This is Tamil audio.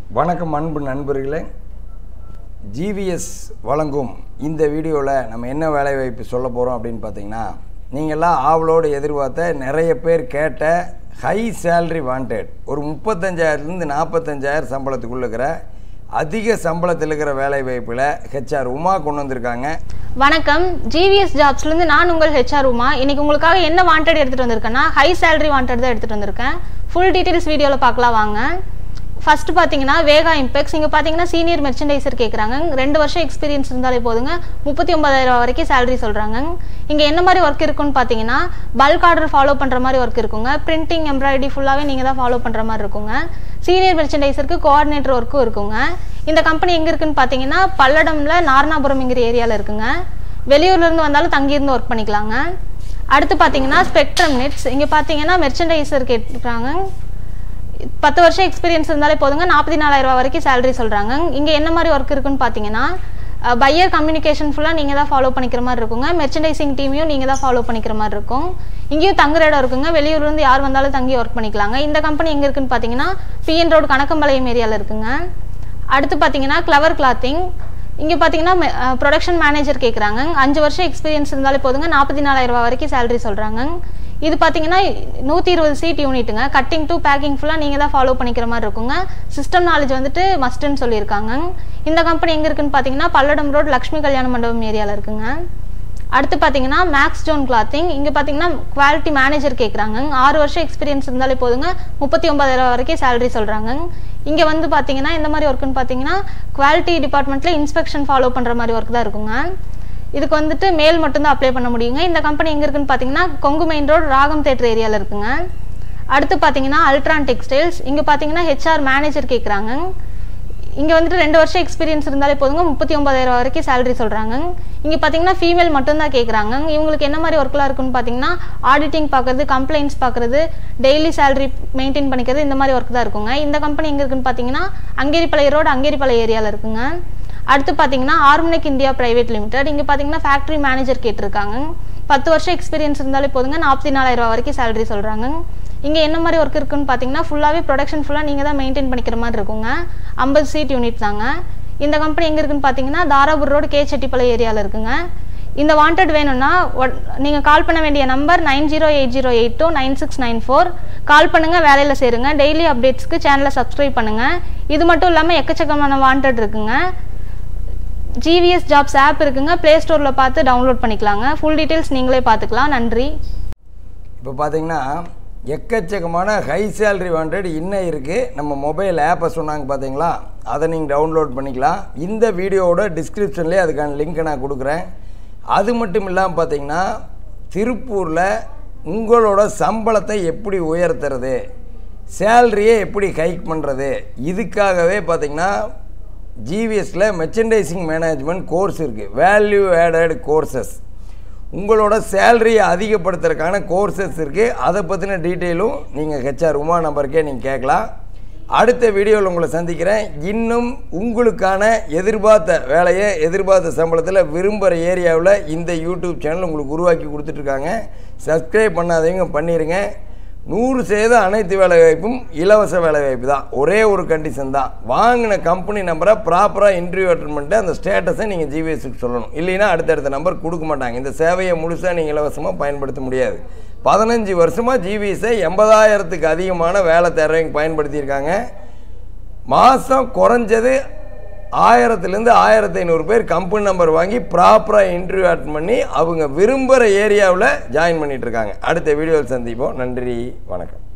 வணக்கம் அன்பு நண்பர்களே ஜிவிஎஸ் வழங்கும் இந்த வீடியோவில் நம்ம என்ன வேலைவாய்ப்பு சொல்ல போகிறோம் அப்படின்னு பார்த்தீங்கன்னா நீங்கள்லாம் ஆவலோடு எதிர்பார்த்த நிறைய பேர் கேட்ட ஹை சேலரி வாண்டட் ஒரு முப்பத்தஞ்சாயிரத்துலேருந்து நாற்பத்தஞ்சாயிரம் சம்பளத்துக்குள்ள இருக்கிற அதிக சம்பளத்தில் இருக்கிற வேலை வாய்ப்பில் ஹெச்ஆர் உமா கொண்டு வந்திருக்காங்க வணக்கம் ஜிவிஎஸ் ஜாப்ஸ்லேருந்து நான் உங்கள் ஹெச்ஆர் உமா இன்னைக்கு உங்களுக்காக என்ன வாண்டட் எடுத்துகிட்டு வந்திருக்கேன்னா ஹை சேலரி வாண்டட் தான் எடுத்துகிட்டு வந்திருக்கேன் ஃபுல் டீட்டெயில்ஸ் வீடியோவில் பார்க்கலாம் வாங்க ஃபர்ஸ்ட் பார்த்தீங்கன்னா வேகா இம்பெக்ஸ் இங்கே பார்த்தீங்கன்னா சீனியர் மெர்ச்சன்டைசர் கேட்குறாங்க ரெண்டு வருஷம் எக்ஸ்பீரியன்ஸ் இருந்தாலே போதுங்க முப்பத்தி ஒன்பதாயிரம் ரூபா வரைக்கும் சேலரி சொல்கிறாங்க இங்கே என்ன மாதிரி ஒர்க் இருக்குன்னு பார்த்தீங்கன்னா பல்க் ஆர்டர் ஃபாலோ பண்ணுற மாதிரி ஒர்க் இருக்குங்க பிரிண்டிங் எம்ப்ராய்டரி ஃபுல்லாகவே நீங்கள் தான் ஃபாலோ பண்ணுற மாதிரி இருக்குங்க சீனியர் மெர்ச்சன்டைசருக்கு கோஆர்டினேட்டர் ஒர்க்கும் இருக்குங்க இந்த கம்பெனி எங்கே இருக்குன்னு பார்த்தீங்கன்னா பல்லடம்ல நாரணாபுரம்ங்கிற ஏரியாவில் இருக்குங்க வெளியூர்லேருந்து வந்தாலும் தங்கியிருந்து ஒர்க் பண்ணிக்கலாங்க அடுத்து பார்த்தீங்கன்னா ஸ்பெக்ட்ரம் நெட்ஸ் இங்கே பார்த்தீங்கன்னா மெர்ச்சன்டைசர் கேட்டுருக்காங்க பத்து வருஷம் எக்ஸ்பீரியன்ஸ் இருந்தாலே போதுங்க நாற்பத்தி நாலாயிரம் ரூபா வரைக்கும் சேலரி சொல்கிறாங்க இங்கே என்ன மாதிரி ஒர்க் இருக்குன்னு பார்த்தீங்கன்னா பையர் கம்யூனிகேஷன் ஃபுல்லாக நீங்கள் தான் ஃபாலோ பண்ணிக்கிற மாதிரி இருக்குங்க மெர்ச்சன்டைசிங் டீமையும் நீங்கள் தான் ஃபாலோ பண்ணிக்கிற மாதிரி இருக்கும் இங்கேயும் தங்குற இடம் இருக்குங்க வெளியூர்லேருந்து யார் வந்தாலும் தங்கி ஒர்க் பண்ணிக்கலாங்க இந்த கம்பெனி எங்கே இருக்குன்னு பார்த்தீங்கன்னா பிஎன் ரோடு கணக்கம்பாளையம் ஏரியாவில் இருக்குங்க அடுத்து பார்த்தீங்கன்னா கிளவர் கிளாத்திங் இங்கே பார்த்தீங்கன்னா ப்ரொடக்ஷன் மேனேஜர் கேட்குறாங்க அஞ்சு வருஷம் எக்ஸ்பீரியன்ஸ் இருந்தாலே போதுங்க நாற்பத்தி நாலாயிரம் ரூபா வரைக்கும் சேலரி சொல்கிறாங்க இது பார்த்தீங்கன்னா நூற்றி இருபது சீட் யூனிட்டுங்க கட்டிங் டு பேக்கிங் ஃபுல்லாக நீங்கள் தான் ஃபாலோ பண்ணிக்கிற மாதிரி இருக்குங்க சிஸ்டம் நாலேஜ் வந்துட்டு மஸ்ட்டுன்னு சொல்லியிருக்காங்க இந்த கம்பெனி எங்கே இருக்குன்னு பார்த்தீங்கன்னா பல்லடம் ரோடு லக்ஷ்மி கல்யாண மண்டபம் ஏரியாவில் இருக்குங்க அடுத்து பார்த்தீங்கன்னா மேக்ஸ் ஜோன் கிளாத்திங் இங்கே பார்த்தீங்கன்னா குவாலிட்டி மேனேஜர் கேட்குறாங்க ஆறு வருஷம் எக்ஸ்பீரியன்ஸ் இருந்தாலே போதுங்க முப்பத்தி ஒன்பதாயிரம் வரைக்கும் சேலரி சொல்கிறாங்க இங்கே வந்து பார்த்தீங்கன்னா இந்த மாதிரி ஒர்க்குன்னு பார்த்தீங்கன்னா குவாலிட்டி டிபார்ட்மெண்ட்டில் இன்ஸ்பெக்ஷன் ஃபாலோ பண்ணுற மாதிரி ஒர்க் தான் இருக்குங்க இதுக்கு வந்துட்டு மேல் மட்டும்தான் அப்ளை பண்ண முடியுங்க இந்த கம்பெனி எங்கே இருக்குன்னு பார்த்தீங்கன்னா Kongu main road Ragam theatre ஏரியாவில் இருக்குங்க அடுத்து பார்த்தீங்கன்னா அல்ட்ரான் டெக்ஸ்டைல்ஸ் இங்கே பார்த்தீங்கன்னா ஹெச்ஆர் மேனேஜர் கேட்குறாங்க இங்கே வந்துட்டு ரெண்டு வருஷம் எக்ஸ்பீரியன்ஸ் இருந்தாலே போதுங்க முப்பத்தி ஒன்பதாயிரம் வரைக்கும் சேலரி சொல்கிறாங்க இங்கே பார்த்தீங்கன்னா ஃபீமேல் மட்டும்தான் கேட்குறாங்க இவங்களுக்கு என்ன மாதிரி ஒர்க்லாம் இருக்குன்னு பார்த்தீங்கன்னா ஆடிட்டிங் பார்க்குறது கம்ப்ளைண்ட்ஸ் பார்க்குறது டெய்லி சேலரி மெயின்டைன் பண்ணிக்கிறது இந்த மாதிரி ஒர்க் தான் இருக்குங்க இந்த கம்பெனி எங்கே இருக்குன்னு பார்த்தீங்கன்னா அங்கேரிப்பாளைய ரோடு அங்கேரிப்பாளைய ஏரியாவில் இருக்குங்க அடுத்து பார்த்தீங்கன்னா ஆர்மனிக் இந்தியா பிரைவேட் லிமிடெட் இங்கே பார்த்தீங்கன்னா ஃபேக்ட்ரி மேனேஜர் கேட்டிருக்காங்க பத்து வருஷம் எக்ஸ்பீரியன்ஸ் இருந்தாலே போதுங்க நாற்பத்தி நாலாயிரம் ரூபா வரைக்கும் சேலரி சொல்கிறாங்க இங்கே என்ன மாதிரி ஒர்க் இருக்குன்னு பார்த்தீங்கன்னா ஃபுல்லாகவே ப்ரொடக்ஷன் ஃபுல்லாக நீங்கள் தான் மெயின்டைன் பண்ணிக்கிற மாதிரி இருக்குங்க ஐம்பது சீட் யூனிட் தாங்க இந்த கம்பெனி எங்கே இருக்குன்னு பார்த்தீங்கன்னா தாராபுர் ரோடு கே செட்டிப்பாளையம் ஏரியாவில் இருக்குங்க இந்த வாண்டட் வேணும்னா நீங்கள் கால் பண்ண வேண்டிய number nine zero eight zero eight two nine six nine four call பண்ணுங்கள் வேலையில் சேருங்க டெய்லி அப்டேட்ஸ்க்கு சேனலை சப்ஸ்கிரைப் பண்ணுங்கள் இது மட்டும் இல்லாமல் எக்கச்சக்கமான வாண்டட் இருக்குங்க ஜிவிஎஸ் ஜாப்ஸ் ஆப் இருக்குங்க ப்ளே ஸ்டோரில் பார்த்து டவுன்லோட் பண்ணிக்கலாங்க ஃபுல் டீட்டெயில்ஸ் நீங்களே பார்த்துக்கலாம் நன்றி இப்போ பார்த்தீங்கன்னா எக்கச்சக்கமான ஹை சேலரி வாண்டட் இன்னும் இருக்குது நம்ம மொபைல் ஆப்பை சொன்னாங்க பார்த்தீங்களா அதை நீங்கள் டவுன்லோட் பண்ணிக்கலாம் இந்த வீடியோவோட டிஸ்கிரிப்ஷன்லேயே அதுக்கான லிங்க்கை நான் கொடுக்குறேன் அது மட்டும் இல்லாமல் பார்த்தீங்கன்னா திருப்பூரில் உங்களோட சம்பளத்தை எப்படி உயர்த்துறது சேலரியை எப்படி ஹைக் பண்ணுறது இதுக்காகவே பார்த்தீங்கன்னா ஜிவிஎஸில் மெர்ச்சன்டைசிங் மேனேஜ்மெண்ட் கோர்ஸ் இருக்குது வேல்யூ ஆடட் கோர்சஸ் உங்களோட சேலரியை அதிகப்படுத்துறதுக்கான கோர்சஸ் இருக்குது அதை பற்றின டீட்டெயிலும் நீங்கள் ஹெச்ஆர் உமா நம்பருக்கே நீங்கள் கேட்கலாம் அடுத்த வீடியோவில் உங்களை சந்திக்கிறேன் இன்னும் உங்களுக்கான எதிர்பார்த்த வேலையை எதிர்பார்த்த சம்பளத்தில் விரும்புகிற ஏரியாவில் இந்த யூடியூப் சேனல் உங்களுக்கு உருவாக்கி கொடுத்துட்ருக்காங்க சப்ஸ்கிரைப் பண்ணாதவங்க பண்ணிடுங்க நூறு சதவீதம் அனைத்து வேலைவாய்ப்பும் இலவச வேலைவாய்ப்பு தான் ஒரே ஒரு கண்டிஷன் தான் வாங்கின கம்பெனி நம்பரை ப்ராப்பராக இன்டர்வியூ அட்டன் பண்ணிட்டு அந்த ஸ்டேட்டஸை நீங்கள் ஜிவிஎஸ்க்கு சொல்லணும் இல்லைன்னா அடுத்தடுத்த நம்பர் கொடுக்க மாட்டாங்க இந்த சேவையை முழுசாக நீங்கள் இலவசமாக பயன்படுத்த முடியாது பதினஞ்சு வருஷமாக ஜிவிஎஸை எண்பதாயிரத்துக்கு அதிகமான வேலை தேர்வைங்க பயன்படுத்தியிருக்காங்க மாதம் குறைஞ்சது ஆயிரத்துலேருந்து ஆயிரத்தி ஐநூறு பேர் கம்பெனி நம்பர் வாங்கி ப்ராப்பராக இன்டர்வியூ அட்டன் பண்ணி அவங்க விரும்புகிற ஏரியாவில் ஜாயின் பண்ணிகிட்ருக்காங்க அடுத்த வீடியோவில் சந்திப்போம் நன்றி வணக்கம்